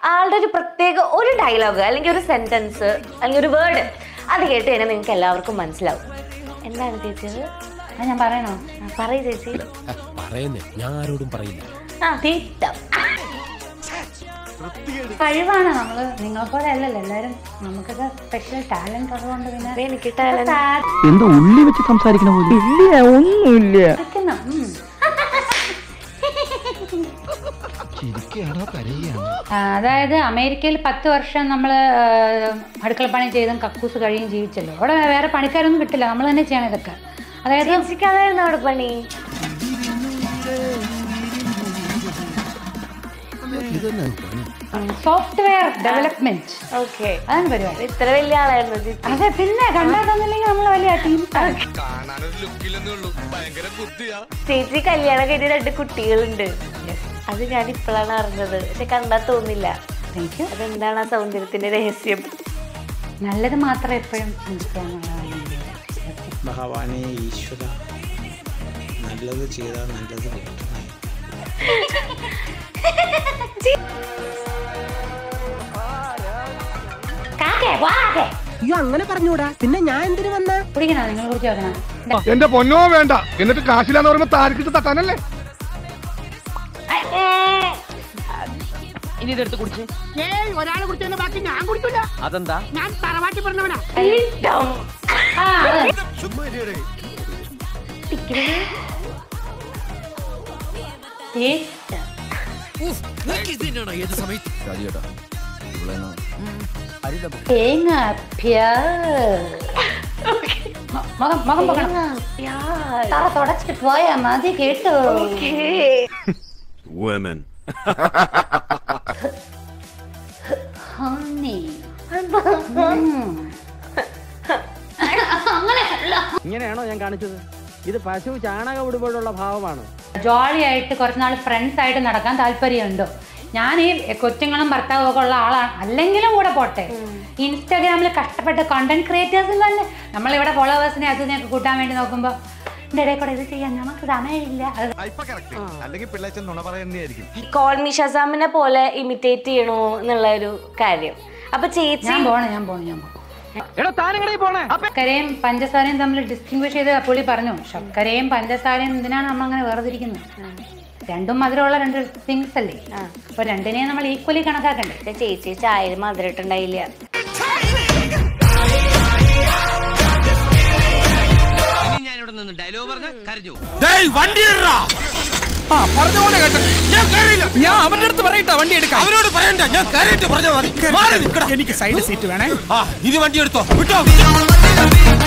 ആളുടെ ഒരു പ്രത്യേക ഒരു ഡയലോഗ് അല്ലെങ്കിൽ ഒരു സെന്റൻസ് അല്ലെങ്കിൽ ഒരു വേർഡ് അത് കേട്ട് കഴിഞ്ഞാൽ നിങ്ങൾക്ക് എല്ലാവർക്കും മനസ്സിലാവും എന്താണ് ചേച്ചി അത് അത് ഞാൻ പറയണോ ആ, പറയ് ചേച്ചി പറയുന്നേ ഞാൻ ആരോടും പറയില്ല ആ തീറ്റം കഴിവാണ് നമ്മള് നിങ്ങളെ പോലെ അല്ലല്ലോ എല്ലാരും നമുക്കൊക്കെ സ്പെഷ്യൽ ടാലന്റ് ഉള്ളതുകൊണ്ട് പിന്നെ അപ്പൊ എനിക്ക് talent. എന്തോ ഉള്ളി വെച്ച് സംസാരിക്കണ പോലെ ഇല്ല ഒന്നുമില്ല സാധിക്കുന്ന, ഉം. ചിരിക്കുകയാണോ കരയുകയാണോ ആ, അതായത് അമേരിക്കയിൽ പത്ത് വർഷം നമ്മൾ അടുക്കളപ്പണി ചെയ്തും കക്കൂസ് കഴിയും ജീവിച്ചല്ലോ അവിടെ വേറെ പണിക്കാരൊന്നും കിട്ടില്ല നമ്മൾ തന്നെ ചെയ്യണം ഇതൊക്കെ അതായത് ചേച്ചിക്ക് അതായിരുന്നു അവിടെ പണി സോഫ്റ്റ്വെയർ ഡെവലപ്മെന്റ് ഓക്കെ അതാണ് പരിപാടി ഇത്ര വലിയ ആളായിരുന്നു ചേച്ചി അതെ പിന്നെ കണ്ടാൽ തന്നില്ലെങ്കിൽ നമ്മൾ വലിയ ടീം ചേച്ചി കല്യാണം കഴിഞ്ഞ രണ്ട് കുട്ടികളുണ്ട് അത് ഞാൻ ഇപ്പോഴാണ് അറിഞ്ഞത് പക്ഷെ കണ്ടാൽ തോന്നില്ല താങ്ക് യു അതെന്താണ് ആ സൗന്ദര്യത്തിന്റെ രഹസ്യം നല്ലത് മാത്രം എപ്പോഴും ചിന്തിക്കാന്നുള്ളതാണ് എൻ്റെ ഭഗവാനെ ഈശ്വര നല്ലത് ചെയ്താൽ നല്ലത് കിട്ടണം കാക്കേ, വാക്കേ. അയ്യോ അങ്ങനെ പറഞ്ഞൂടാ പിന്നെ ഞാൻ എന്തിനു വന്ന കുടിക്കണോ നിങ്ങൾ കുടിച്ചു നോക്കണം എന്റെ പൊന്നോ വേണ്ട എന്നിട്ട് കാശില്ലാന്ന് പറയുമ്പോ താരക്കിട്ട് തട്ടാനല്ലേ ഇനി ഇതെടുത്ത് കുടിച്ച് അതെന്താ തീറ്റം. ആ, അത്. തീറ്റ. തേങ്ങ പ്യാ. മ- മുഖം മുഖം പൊക്കണം Yeah. തറ തുടച്ചിട്ട് പോയാ മതി കേട്ടോ Okay. ഹണി ഇങ്ങനെയാണോ ഞാൻ കാണിച്ചത് ഇത് പശു ചാണകം ഇടുമ്പോഴുള്ള ഭാവമാണ് ജോളി ആയിട്ട് കുറച്ചുനാൾ ഫ്രണ്ട്സ് ആയിട്ട് നടക്കാൻ താല്പര്യമുണ്ടോ ഞാൻ ഈ കൊച്ചുങ്ങളും ഭർത്താവും ഒക്കെ ഉള്ള ആളാണ് അല്ലെങ്കിലും കൂടെ പോട്ടെ ഇൻസ്റ്റാഗ്രാമിൽ കഷ്ടപ്പെട്ട കണ്ടന്റ് ക്രിയേറ്റേഴ്സും തന്നെ നമ്മളിവിടെ ഫോളോവേഴ്സിനെ അതിനെയൊക്കെ കൂട്ടാൻ വേണ്ടി നോക്കുമ്പോൾ എൻ്റെ ഇടയിൽ കൂടെ ഇത് ചെയ്യാൻ നമുക്ക് സമയമില്ല അത് അല്ലെങ്കിൽ പിള്ളേച്ചൻ നുണ പറയുന്നതായിരിക്കും കോൾ മി ഷസാമിനെ പോലെ ഇമിറ്റേറ്റ് ചെയ്യണോ എന്നുള്ള ഒരു കാര്യം അപ്പൊ ചേച്ചി ഞാൻ പോണം ഞാൻ പോണം ഞാൻ പോണം എടാ താനെങ്ങനെ പോണേ ശർക്കരയും പഞ്ചസാരയും തമ്മിൽ ഡിസ്റ്റിങ്വിഷ് ചെയ്ത് പുള്ളി പറഞ്ഞു ശർക്കരയും പഞ്ചസാരയും എന്തിനാണ് നമ്മൾ അങ്ങനെ വേർതിരിക്കുന്നത് രണ്ടും മധുരമുള്ള രണ്ട് തിങ്സ് അല്ലേ അപ്പൊ രണ്ടിനെയും നമ്മൾ ഈക്വലി കണക്കാക്കണ്ടേ പക്ഷെ ചേച്ചി ചായയിൽ മധുരട്ടുണ്ടായില്ല ഞാനിവിടെ നിന്ന് ഡയലോഗ് പറഞ്ഞ കരഞ്ഞു ഞാൻ അവന്റെ അടുത്ത് പറയട്ടാ വണ്ടി എടുക്കാം അവരോട് പറയണ്ട ഞാൻ കരയിട്ട് പറഞ്ഞാൽ മതി എനിക്ക് സൈഡ് സീറ്റ് വേണേ ഇത് വണ്ടി എടുത്തോ വിട്ടോ